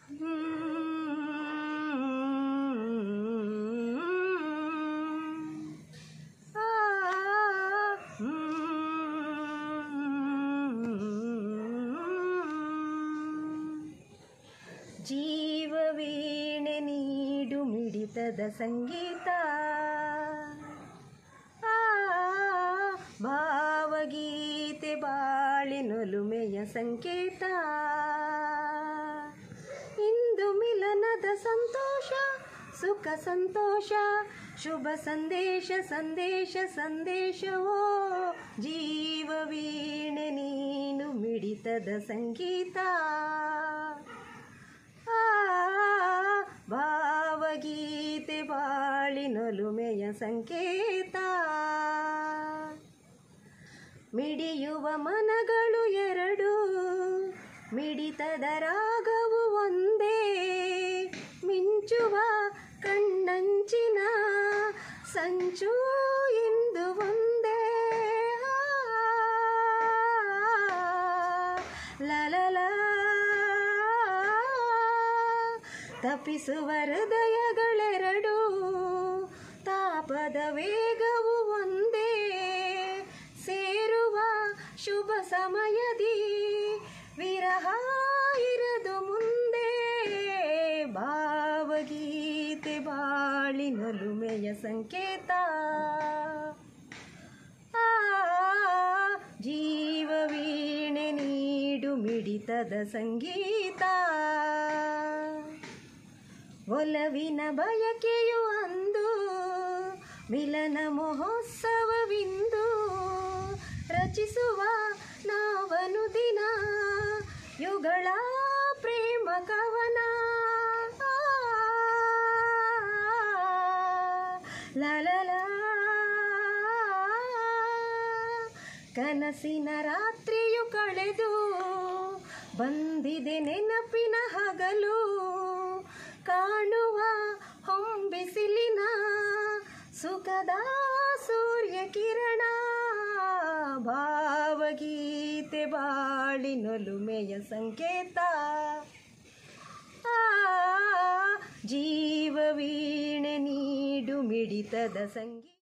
ಆ, ಜೀವವೀಣೆ ನೀಡು ಮಿಡಿತದ ಸಂಗೀತ ಆ, ಭಾವಗೀತೆ ಬಾಳಿನೊಲುಮೆಯ ಸಂಕೇತ ಇಂದು ಮಿಲನದ ಸಂತೋಷ ಸುಖ ಸಂತೋಷ ಶುಭ ಸಂದೇಶ ಸಂದೇಶ ಸಂದೇಶವೋ ಜೀವವೀಣೆ ನೀನು ಮಿಡಿತದ ಸಂಗೀತ ಆ, ಭಾವಗೀತೆ ಬಾಳಿನೊಲುಮೆಯ ಸಂಕೇತ ಮಿಡಿಯುವ ಮನಗಳು ಎರಡು ಮಿಡಿತದ ರಾಗವು ಒಂದೇ ಮಿಂಚುವ ಕಣ್ಣಂಚಿನ ಸಂಚು ಇಂದು ಒಂದೇ ಲಲಲ ತಪ್ಪಿಸುವ ಹೃದಯಗಳೆರಡು ತಾಪದ ವೇಗವು ಒಂದೇ ಸೇರುವ ಶುಭ ಸಮಯದಿ ವಿರಹ ಇರದು ಮುಂದೆ ಭಾವಗೀತೆ ಬಾಳಿನೊಲುಮೆಯ ಸಂಕೇತ ಆ ಜೀವವೀಣೆ ನೀಡು ಮಿಡಿತದ ಸಂಗೀತ ಒಲವಿನ ಬಯಕೆಯು ಅಂದು ಮಿಲನ ಮಹೋತ್ಸವವಿಂದು ರಚಿಸುವ ನಾವನು ದಿನ ಯುಗಳ ಪ್ರೇಮ ಕವನ ಲಲಲ ಕನಸಿನ ರಾತ್ರಿಯು ಕಳೆದು ಬಂದಿದೆ ನೆನಪಿನ ಹಗಲು ಕಾಣುವ ಹೊಂಬಿಸಿಲಿನ ಸುಖದ ಸೂರ್ಯ ಕಿರಣ ಭಾವಗೀತೆ ಬಾಳಿನೊಲುಮೆಯ ಸಂಕೇತ ಆ ಜೀವವೀಣೆ ನೀಡು ಮಿಡಿತದ ಸಂಗೀತ